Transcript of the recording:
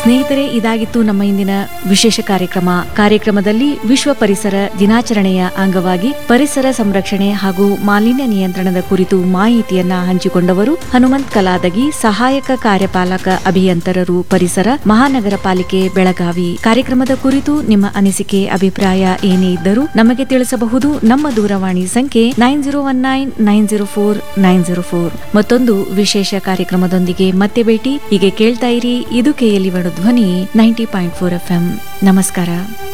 ಸ್ನೇಹಿತರೆ ಇದಾಗಿತ್ತು ನಮ್ಮ ಇಂದಿನ ವಿಶೇಷ ಕಾರ್ಯಕ್ರಮ ಕಾರ್ಯಕ್ರಮದಲ್ಲಿ ವಿಶ್ವ ಪರಿಸರ ದಿನಾಚರಣೆಯ ಅಂಗವಾಗಿ ಪರಿಸರ ಸಂರಕ್ಷಣೆ ಹಾಗೂ ಮಾಲಿನ್ಯ ನಿಯಂತ್ರಣದ ಕುರಿತು ಮಾಹಿತಿಯನ್ನ ಹಂಚಿಕೊಂಡವರು ಹನುಮಂತ್ ಕಲಾದಗಿ ಸಹಾಯಕ ಕಾರ್ಯಪಾಲಕ ಅಭಿಯಂತರರು ಪರಿಸರ ಮಹಾನಗರ ಪಾಲಿಕೆ ಬೆಳಗಾವಿ ಕಾರ್ಯಕ್ರಮದ ಕುರಿತು ನಿಮ್ಮ ಅನಿಸಿಕೆ ಅಭಿಪ್ರಾಯ ಏನೇ ಇದ್ದರೂ ನಮಗೆ ತಿಳಿಸಬಹುದು ನಮ್ಮ ದೂರವಾಣಿ ಸಂಖ್ಯೆ nine zero one nine nine zero four nine zero four ಮತ್ತೊಂದು ವಿಶೇಷ ಕಾರ್ಯಕ್ರಮದೊಂದಿಗೆ ಮತ್ತೆ ಭೇಟಿ ಹೀಗೆ ಕೇಳ್ತಾ ಇರಿ ಇದು ಕೆಎಲ್ಇ ಧ್ವನಿ ನೈಂಟಿ ಪಾಯಿಂಟ್ ಫೋರ್ ಎಫ್ ನಮಸ್ಕಾರ